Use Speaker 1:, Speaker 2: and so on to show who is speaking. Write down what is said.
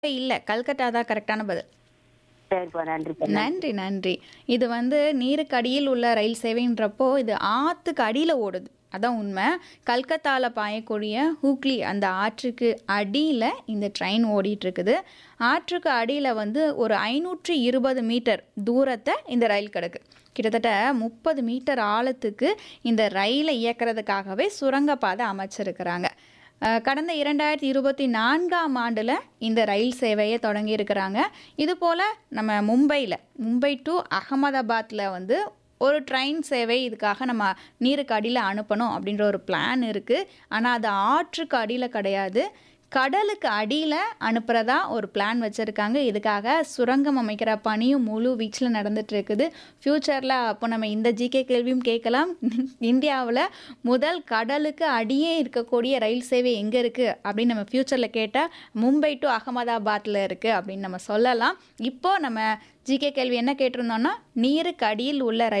Speaker 1: இல்ல. கல்கத்தா தான் கரெக்ட்டான பதில்.
Speaker 2: சரிப்பா. நன்றிப்பா. நன்றி.
Speaker 1: நன்றி, நன்றி. இது வந்து நீருக்கு அடியில் உள்ள ரயில் சேவைன்றப்போ, இது ஆத்துக்கு அடியில ஓடுது. அதான் உண்ம. கல்கத்தால பாயக்கூடிய ஹூக்ளி அந்த ஆற்றுக்கு அடியில இந்த ட்ரெயின் ஓடிட்டுருக்குது. ஆற்றுக்கு அடியில வந்து ஒரு 520 மீட்டர் தூரத்த இந்த ரயில் கிடக்கு. கிட்டத்தட்ட 30 மீட்டர் ஆழத்துக்கு இந்த ரயில இயக்குறதுக்காகவே சுரங்கப்பாதை அமைச்சிருக்கிறாங்க. அ கடந்த 2024ஆம் ஆண்டுல இந்த ரயில் சேவைய தொடங்கியிருக்கிறாங்க. இதுபோல நம்ம மும்பைல, மும்பை டூ அகமதாபாத்ல வந்து ஒரு ட்ரெயின் சேவை இதுக்காக நம்ம நீருக்கு அடியில அனுப்பணும் அப்படின்ற ஒரு பிளான் இருக்கு. ஆனா அது ஆற்றுக்கு அடியில கிடையாது. கடலுக்கு அடியில அனுப்புறதா ஒரு பிளான் வச்சிருக்காங்க. இதுக்காக சுரங்கம் அமைக்கிற பணியும் முழு வீச்சுல நடந்துட்டு இருக்குது. ஃபியூச்சர்ல அப்போ நம்ம இந்த ஜிகே கேள்வியும் கேட்கலாம். இந்தியாவுல முதல் கடலுக்கு அடியே இருக்கக்கூடிய ரயில் சேவை எங்க இருக்கு அப்படின்னு நம்ம ஃபியூச்சர்ல கேட்டா, மும்பை டூ அகமதாபாத்ல இருக்கு அப்படின்னு நம்ம சொல்லலாம். இப்போ நம்ம ஜிகே கேள்வி என்ன கேட்டிருந்தோம்னா, நீருக்கு அடியில் உள்ள ரயில்